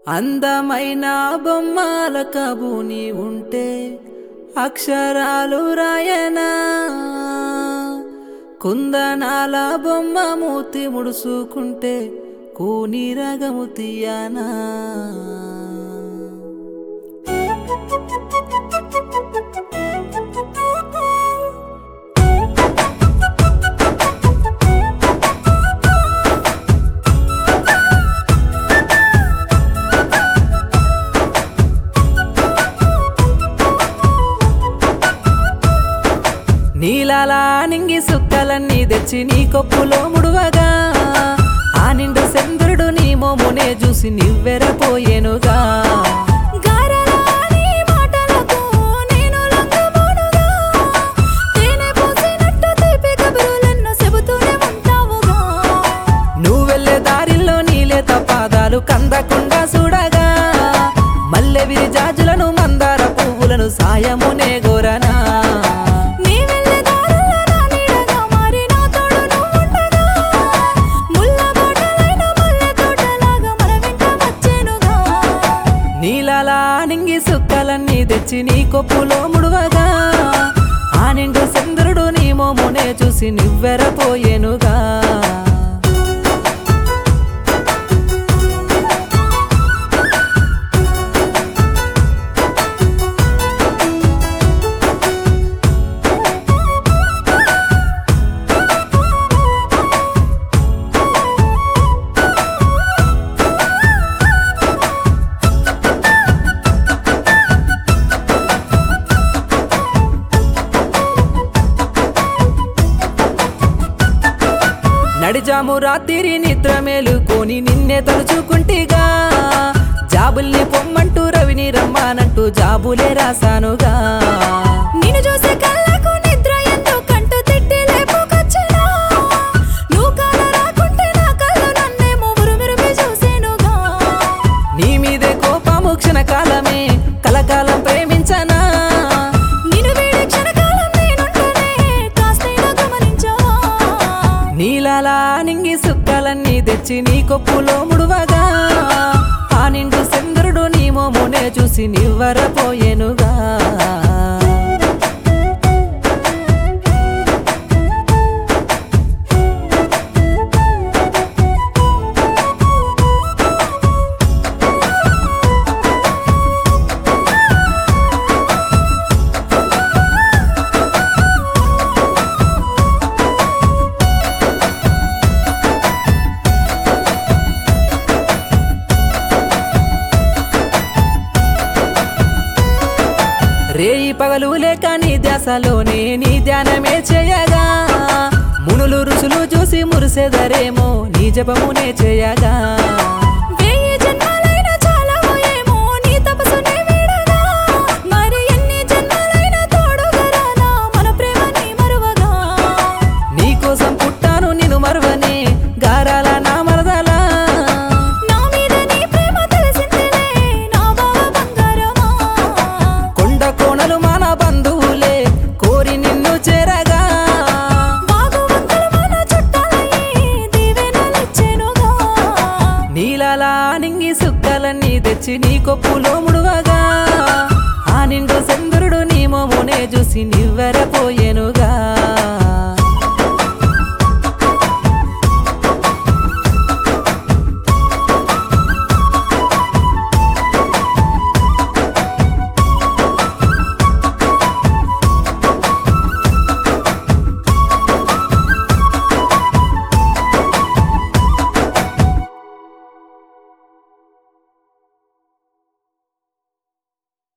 అందమైన బొమ్మల కబుని ఉంటే అక్షరాలు రాయనా కుందనాల బొమ్మ మూతి ముడుసుకుంటే కూని రగము తీయనా నీలాలా నింగి సుక్కలన్నీ తెచ్చి నీ కొప్పులో ముడువగా ఆ నిండు చంద్రుడు నీ మోమునే చూసి నివ్వెరపోయేనుగా గారలాని మాటలకు నేను లొంగబోనుగా. తేనె పూసినట్టు తీపి కబురులెన్నో చెబుతూనే ఉంటావుగా. నువ్వెళ్ళే దారిలో నీలేత పాదాలు కందకుండా చూడగా మల్లె విరి జాజులను మందార పువ్వులను సాయమునే గోరనా నీ వెళ్ళే దారుల్లో నా నీడగా మారి నా తోడు నువ్వుండగా. ముళ్ళ బాటలైన మల్లె తోటలాగా మన వెంట వచ్చేనుగా. నీలాలా నింగి సుక్కలన్నీ తెచ్చి నీ కొప్పులో ముడువగా ఆ నిండు చంద్రుడు నీ మోమునే చూసి నివ్వెరపోయేనుగా నడిజాము రాత్రి నిద్ర మేలుకొని నిన్నే తలుచుకుంటిగా జాబుల్ని పొమ్మంటూ రవిని రమ్మానంటూ జాబులే రాసానుగా నిన్ను చూసే కళ్ళకు నిద్ర ఎందుకంటూ తిట్టి లేపుకొచ్చినా. నువ్వు కాన రాకుంటే నా కళ్ళు నన్నేమో ఉరుమురుమి చూసేనుగా. నీ మీదే కోపము క్షణకాలమే కలకాలం ప్రేమించనా నిన్ను వీడే క్షణకాలం నేనుంటేనే కాస్తైనా గమనించావా? నీలాలా నింగి సుక్కలన్నీ తెచ్చి నీ కొప్పులో ముడువగా ఆ నిండు చంద్రుడు నీ మోమునే చూసి నివ్వరపోయేనుగా రేయి పగలు లేక నీ ధ్యాసలోనే నీ ధ్యానమే చేయగా మునులు రుసులు చూసి మురిసెదరేమో నీ జపమునే చేయగా వెయ్యి జన్మలైనా చాలవో ఏమో నీ తపస్సునే వీడగా. మరి ఎన్ని జన్మలైనా తోడుగా రానా మన ప్రేమని మరువగా నీకోసం పుట్టాను నిన్ను మరువనే గారాల నా మరదలా నా మీద నీ ప్రేమ తెలిసిందిలే నా బావ బంగారమా కొండ కోణలు మన బంధువులే కోరి నిన్ను చేరగా బాగు వంకలు మన చుట్టాలయ్యి దీవెనలిచ్చెనుగా నీలాలా నింగి సుక్కలన్నీ తెచ్చి నీ కొప్పులో ముడువగా ఆ నిండు చంద్రుడు నీ మోమునే చూసి నివ్వెరపోయేనుగా